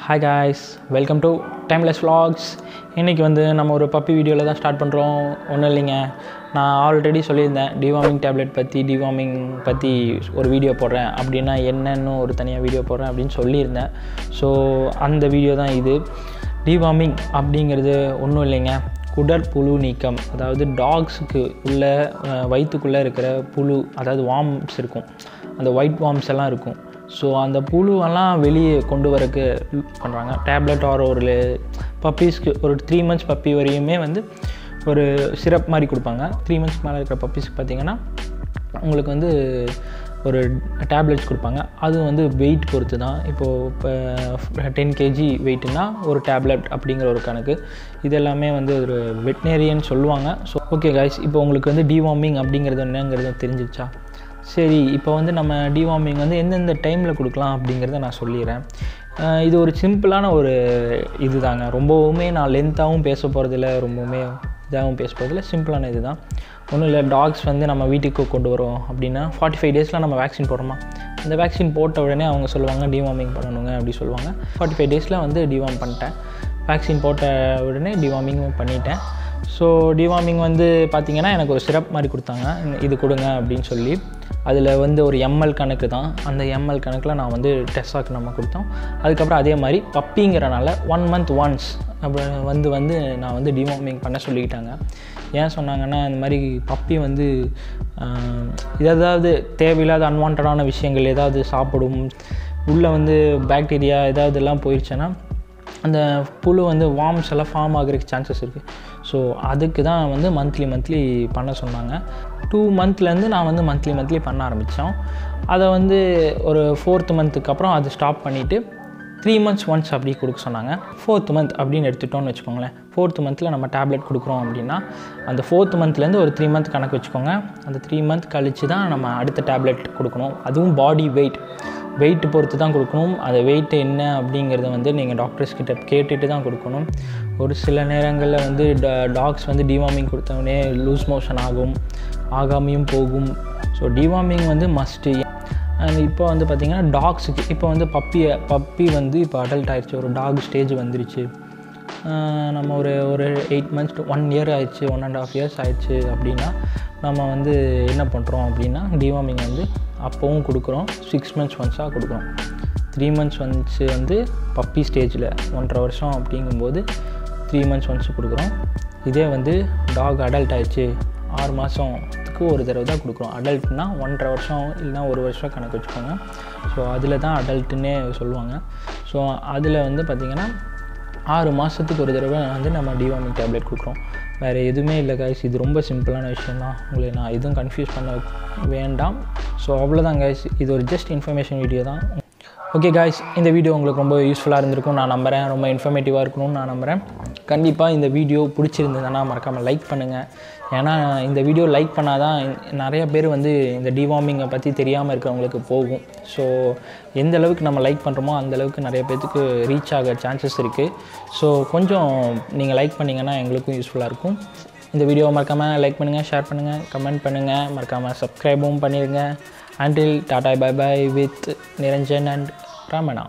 hi guys welcome to timeless vlogs இன்றைக்கி வந்து நம்ம ஒரு பப்பி வீடியோவில் தான் ஸ்டார்ட் பண்ணுறோம் ஒன்றும் இல்லைங்க நான் ஆல்ரெடி சொல்லியிருந்தேன் டிவார்மிங் டேப்லெட் பற்றி டிவார்மிங் பற்றி ஒரு வீடியோ போடுறேன் அப்படின்னா என்னன்னு ஒரு தனியாக வீடியோ போடுறேன் அப்படின்னு சொல்லியிருந்தேன் ஸோ அந்த வீடியோ தான் இது டிவார்மிங் அப்படிங்கிறது ஒன்றும் இல்லைங்க குடற்புழு நீக்கம் அதாவது டாக்ஸுக்கு உள்ள அஹ், வயிற்றுக்குள்ளே இருக்கிற புழு அதாவது வார்ம்ஸ் இருக்கும் அந்த ஒயிட் வார்ம்ஸ் எல்லாம் இருக்கும் ஸோ அந்த புழுவெல்லாம் வெளியே கொண்டு வரக்கு பண்ணுறாங்க டேப்லெட் ஆர் ஒரு பப்பீஸ்க்கு ஒரு த்ரீ மந்த்ஸ் பப்பி வரையுமே வந்து ஒரு சிரப் மாதிரி கொடுப்பாங்க த்ரீ மந்த்ஸ் மேலே இருக்கிற பப்பீஸ்க்கு பார்த்தீங்கன்னா உங்களுக்கு வந்து ஒரு டேப்லெட்ஸ் கொடுப்பாங்க அது வந்து வெயிட் பொறுத்து தான் இப்போது இப்போ டென் கேஜி வெயிட்னா ஒரு டேப்லெட் அப்படிங்கிற ஒரு கணக்கு இது எல்லாமே வந்து ஒரு வெட்னேரியன் சொல்லுவாங்க ஸோ ஓகே காய்ஸ் இப்போ உங்களுக்கு வந்து டிவார்மிங் அப்படிங்கிறது என்னங்கிறது தெரிஞ்சிச்சா சரி இப்போ வந்து நம்ம டிவார்மிங் வந்து எந்தெந்த டைமில் கொடுக்கலாம் அப்படிங்கிறத நான் சொல்லிடுறேன் அஹ் இது ஒரு சிம்பிளான ஒரு இது தாங்க ரொம்பவுமே நான் லென்த்தாகவும் பேச போகிறதில்ல ரொம்பவுமே இதாகவும் பேச போகிறதில்ல சிம்பிளான இது தான் ஒன்றும் இல்லை டாக்ஸ் வந்து நம்ம வீட்டுக்கு கொண்டு வரோம் அப்படின்னா ஃபார்ட்டி ஃபைவ் டேஸில் நம்ம வேக்சின் போடுறோமா இந்த வேக்சின் போட்ட உடனே அவங்க சொல்லுவாங்க டிவார்மிங் பண்ணணுங்க அப்படி சொல்லுவாங்க ஃபார்ட்டி ஃபைவ் டேஸில் வந்து டிவார்ம் பண்ணிட்டேன் வேக்சின் போட்ட உடனே டிவார்மிங்கும் பண்ணிட்டேன் ஸோ டிவார்மிங் வந்து பார்த்திங்கன்னா எனக்கு ஒரு சிரப் மாதிரி கொடுத்தாங்க இந்த- இது கொடுங்க அப்படின்னு சொல்லி அதில் வந்து ஒரு எம்எல் கணக்கு தான் அந்த எம்எல் கணக்கில் நான் வந்து டெஸ்ஸாக்கு நம்ம கொடுத்தோம் அதுக்கப்புறம் அதே மாதிரி பப்பிங்கிறனால ஒன் மந்த் ஒன்ஸ் அப்படி வந்து வந்து நான் வந்து டிவார்மிங் பண்ண சொல்லிக்கிட்டாங்க ஏன் சொன்னாங்கன்னா இந்த மாதிரி பப்பி வந்து ஆஹ், ஏதாவது தேவையில்லாத அன்வான்டான விஷயங்கள் ஏதாவது சாப்பிடும் உள்ளே வந்து பாக்டீரியா ஏதாவது எல்லாம் போயிடுச்சுன்னா அந்த புழு வந்து வார்ம்ஸ் எல்லாம் ஃபார்ம் ஆகிறதுக்கு சான்சஸ் இருக்குது ஸோ அதுக்கு தான் வந்து மந்த்லி மந்த்லி பண்ண சொன்னாங்க டூ மந்த்லேருந்து நான் வந்து மந்த்லி மந்த்லி பண்ண ஆரம்பித்தோம் அதை வந்து ஒரு ஃபோர்த் மந்த்துக்கு அப்புறம் அது ஸ்டாப் பண்ணிவிட்டு த்ரீ மந்த்ஸ் ஒன்ஸ் அப்படி கொடுக்க சொன்னாங்க ஃபோர்த் மந்த் அப்படின்னு எடுத்துட்டோம்னு வச்சுக்கோங்களேன் ஃபோர்த் மந்தில் நம்ம டேப்லெட் கொடுக்குறோம் அப்படின்னா அந்த ஃபோர்த் மந்த்லேருந்து ஒரு த்ரீ மந்த் கணக்கு வச்சுக்கோங்க அந்த த்ரீ மந்த் கழித்து தான் நம்ம அடுத்த டேப்லெட் கொடுக்கணும் அதுவும் பாடி வெயிட் வெயிட் பொறுத்து தான் கொடுக்கணும் அந்த வெயிட் என்ன அப்படிங்கிறத வந்து நீங்கள் டாக்டர்ஸ் கிட்ட கேட்டுட்டு தான் கொடுக்கணும் ஒரு சில நேரங்களில் வந்து டாக்ஸ் வந்து டிவார்மிங் கொடுத்தவொடனே லூஸ் மோஷன் ஆகும் ஆகாமையும் போகும் ஸோ டிவார்மிங் வந்து மஸ்ட்டு அண்ட் இப்போ வந்து பார்த்திங்கன்னா டாக்ஸுக்கு இப்போ வந்து பப்பியை பப்பி வந்து இப்போ அடல்ட் ஆயிடுச்சு ஒரு டாக் ஸ்டேஜ் வந்துருச்சு ஆஹ் நம்ம ஒரு ஒரு eight months to one year ஆயிடுச்சு ஒன் அண்ட் ஆஃப் இயர்ஸ் ஆயிடுச்சு அப்படின்னா நம்ம வந்து என்ன பண்ணுறோம் அப்படின்னா டிவார்மிங் வந்து அப்போவும் கொடுக்குறோம் சிக்ஸ் மந்த்ஸ் ஒன்ஸாக கொடுக்குறோம் த்ரீ மந்த்ஸ் ஒன்ஸ் வந்து பப்பி ஸ்டேஜில் ஒன்றரை வருஷம் அப்படிங்கும்போது த்ரீ மந்த்ஸ் ஒன்ஸ் கொடுக்குறோம் இதே வந்து டாக் அடல்ட் ஆயிடுச்சு ஆறு மாதத்துக்கு ஒரு தடவை தான் கொடுக்குறோம் அடல்ட்னா ஒன்றரை வருஷம் இல்லைனா ஒரு வருஷம் கணக்கு வச்சுக்கோங்க ஸோ அதில் தான் அடல்ட்டுன்னே சொல்லுவாங்க ஸோ அதில் வந்து பார்த்திங்கன்னா ஆறு மாதத்துக்கு ஒரு தடவை வந்து நம்ம டிவார்மிங் டேப்லெட் கொடுக்குறோம் வேறு எதுவுமே இல்லை கைஸ் இது ரொம்ப சிம்பிளான விஷயம் தான் உங்களை நான் எதுவும் கன்ஃபியூஸ் பண்ண வேண்டாம் ஸோ அவ்வளோதான் கைஸ் இது ஒரு ஜஸ்ட் இன்ஃபர்மேஷன் வீடியோ தான் ஓகே காய்ஸ் இந்த வீடியோ உங்களுக்கு ரொம்ப யூஸ்ஃபுல்லாக இருந்திருக்கும் நான் நம்புகிறேன் ரொம்ப இன்ஃபர்மேட்டிவாக இருக்கணும்னு நான் நம்புகிறேன் கண்டிப்பாக இந்த வீடியோ பிடிச்சிருந்ததுன்னா மறக்காமல் லைக் பண்ணுங்கள் ஏன்னா இந்த வீடியோ லைக் பண்ணால் தான் நிறைய பேர் வந்து இந்த டிவார்மிங்கை பற்றி தெரியாமல் இருக்கிறவங்களுக்கு போகும் ஸோ எந்த அளவுக்கு நம்ம லைக் பண்ணுறோமோ அந்த அளவுக்கு நிறைய பேர்த்துக்கு ரீச் ஆக சான்சஸ் இருக்குது ஸோ கொஞ்சம் நீங்கள் லைக் பண்ணிங்கன்னா எங்களுக்கும் யூஸ்ஃபுல்லாக இருக்கும் இந்த வீடியோவை மறக்காமல் லைக் பண்ணுங்கள் ஷேர் பண்ணுங்கள் கமெண்ட் பண்ணுங்கள் மறக்காமல் சப்ஸ்கிரைபும் பண்ணிடுங்க until tata bye bye with Niranjan and ராமனா